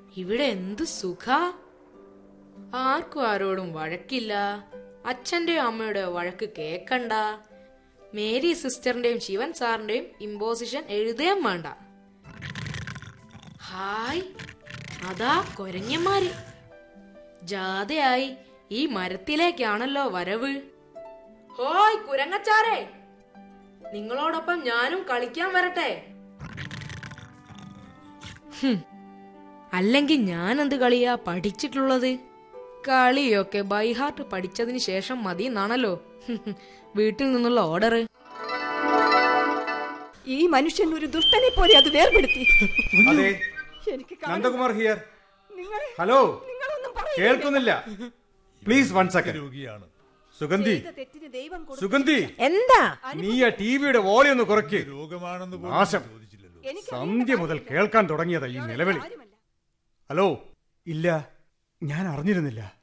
ഇവിടെ എന്ത് സുഖ ആർക്കും ആരോടും വഴക്കില്ല അച്ഛന്റെയോ അമ്മയുടെയോ വഴക്ക് കേക്കണ്ട മേരി സിസ്റ്ററിന്റെയും ശിവൻ സാറിന്റെയും ഇമ്പോസിഷൻ എഴുതുകയും വേണ്ട ഹായ് അതാ കൊരങ്ങന്മാര് ജാഥയായി ഈ മരത്തിലേക്കാണല്ലോ വരവ് ഹോയ് കുരങ്ങച്ചാരെ നിങ്ങളോടൊപ്പം ഞാനും കളിക്കാൻ വരട്ടെ ഹും, അല്ലെങ്കിൽ ഞാൻ എന്ത് കളിയാ പഠിച്ചിട്ടുള്ളത് കളിയൊക്കെ ബൈഹാർട്ട് പഠിച്ചതിന് ശേഷം മതി എന്നാണല്ലോ ഹും, വീട്ടിൽ നിന്നുള്ള ഓർഡർ ഈ മനുഷ്യൻ ഒരു ദുഷ്ടനെ പോലെ അത് വേർപെടുത്തി അതെ എനിക്ക് കാണും. നന്ദകുമാർ ഹിയർ നിങ്ങളെ ഹലോ നിങ്ങളൊന്നും പറയില്ല. കേൾക്കുന്നില്ല പ്ലീസ് വൺ സെക്കൻഡ് രോഗിയാണ് സുഗന്ധി ചെയ്ത തെറ്റിന് ദൈവം കൊടുത്ത സുഗന്ധി എന്താ നീ ആ ടിവിയുടെ വോളി ഒന്ന് കുറയ്ക്ക് രോഗമാണെന്ന് പോലും നാശം ചോദിച്ചില്ലല്ലോ എനിക്ക് സന്ധ്യ മുതൽ കേൾക്കാൻ തുടങ്ങിയതാ ഈ നിലവിളി കാര്യമല്ല. ഹലോ ഇല്ല ഞാൻ അറിഞ്ഞിരുന്നില്ല